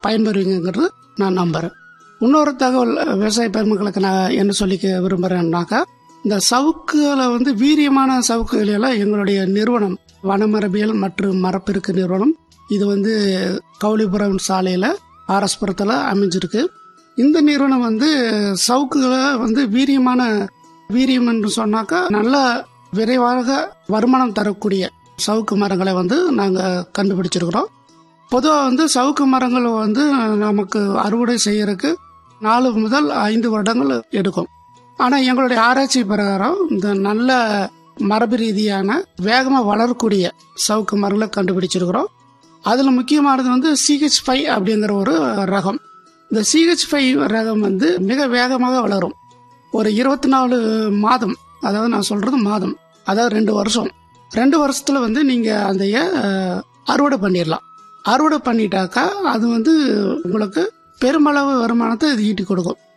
பயன்பெறுவீங்கிறது நான் நம்புறேன் இன்னொரு தகவல் விவசாய பெருமக்களுக்கு நான் என்ன சொல்லிக்க விரும்புறேன்னாக்கா இந்த சவுக்குகளை வந்து வீரியமான சவுக்குகளை எல்லாம் எங்களுடைய நிறுவனம் வனமரபியல் மற்றும் மரப்பெருக்கு நிறுவனம் இது வந்து கவுளிபுரம் சாலையில் ஆர்எஸ்புரத்தில் அமைஞ்சிருக்கு இந்த நிறுவனம் வந்து சவுக்குகளை வந்து வீரியமான வீரியம் என்று சொன்னாக்கா நல்ல விரைவாக வருமானம் தரக்கூடிய சவுக்கு மரங்களை வந்து நாங்கள் கண்டுபிடிச்சிருக்கிறோம் பொதுவாக வந்து சவுக்கு மரங்கள் வந்து நமக்கு அறுவடை செய்யறதுக்கு நாலு முதல் ஐந்து வருடங்கள் எடுக்கும் ஆனால் எங்களுடைய ஆராய்ச்சி பிரகாரம் இந்த நல்ல மரபு ரீதியான வேகமாக வளரக்கூடிய சவுக்கு மரங்களை கண்டுபிடிச்சிருக்கிறோம் அதில் முக்கியமானது வந்து சிஹெச் ஃபைவ் அப்படிங்கிற ஒரு ரகம் இந்த சிஹெச் ஃபைவ் ரகம் வந்து மிக வேகமாக வளரும் ஒரு இருபத்தி நாலு மாதம் அதாவது நான் சொல்றது மாதம் அதாவது ரெண்டு வருஷம் ரெண்டு வருஷத்துல வந்து நீங்க அந்த அறுவடை பண்ணிடலாம் அறுவடை பண்ணிட்டாக்கா அது வந்து உங்களுக்கு பெருமளவு வருமானத்தை இது ஈட்டி கொடுக்கும்